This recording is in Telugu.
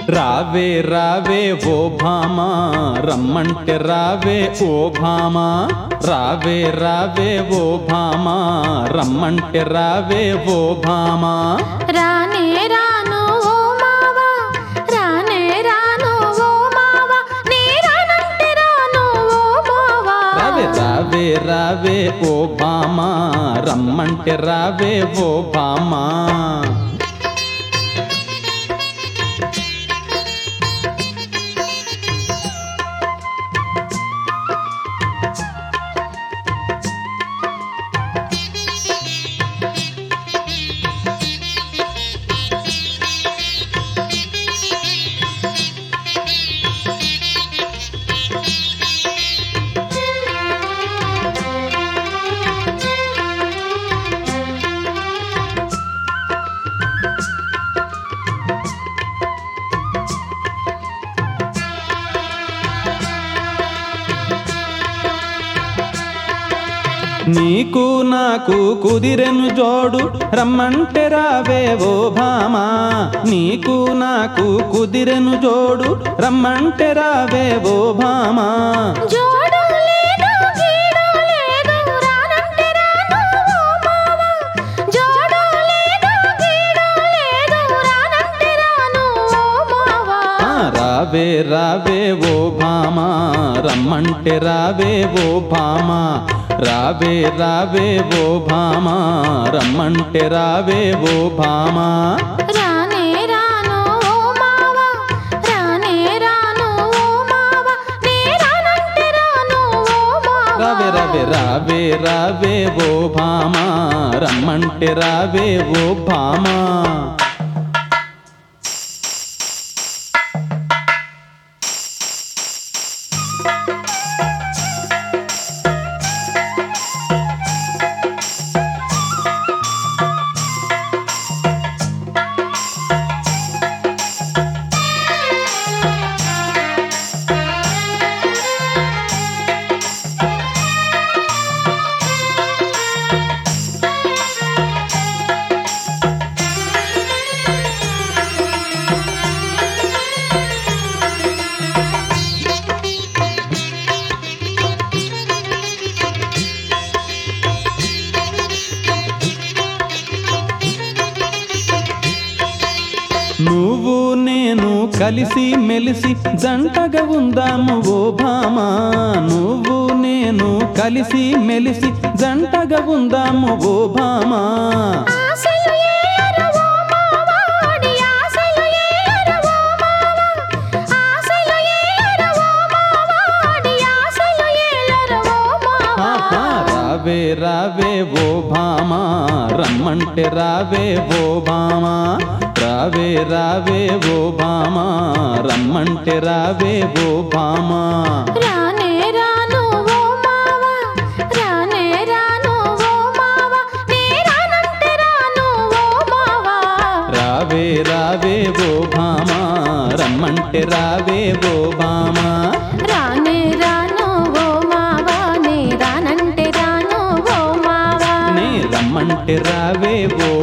రావే రావే ఓ భామా రమ్మంటే రావే ఓ భామా రావే రావే ఓ భామా రమ్మంటే రావే ఓ భామా రానే రాను ఓ మావా రానే రాను ఓ మావా నీ రానంటే రాను ఓ మావా రావే రావే రావే ఓ భామా రమ్మంటే రావే ఓ భామా నీకు నాకు కుదిరెను జోడు రమ్మంటే రావే ఓ భామా నీకు నాకు కుదిరెను జోడు రమ్మంటే రావే ఓ భామా జోడు లేదు గీడు లేదు రానంటే రాను ఓ మావా జోడు లేదు గీడు లేదు రానంటే రాను ఓ మావా ఆ, రావే రావే ఓ భామా రమ్మంటే రావే ఓ భామా రావే రావే ఓ భామా రమ్మంటే రావే ఓ భామా రానే రాను ఓ మావా రానే రాను ఓ మావా నీ రానంటే రాను ఓ మావా రావే రావే రావే రావే ఓ భామా రమ్మంటే రావే ఓ భామా నువ్వు నేను కలిసి మెలిసి జంటగా ఉందాము ఓ భామా నువ్వు నేను కలిసి మెలిసి జంటగా ఉందాము ఓ భామా ఆశలు ఏలరు ఓ మావా నీ ఆశలు ఏలరు ఓ మావా ఆశలు ఏలరు ఓ మావా నీ ఆశలు ఏలరు ఓ మావా ఆహా, రావే రావే ఓ భామా రమ్మంటే రావే ఓ భామా రావే రావే ఓ భామా రమ్మంటే రావే ఓ భామా రానే రాను ఓ మావా రానే రాను ఓ మావా నీ రానంటే రాను ఓ మావా రావే రావే ఓ భామా రమ్మంటే రావే ఓ భామా రానే రాను ఓ మావా నీ రానంటే రాను ఓ మావా నే రమ్మంటే రావే ఓ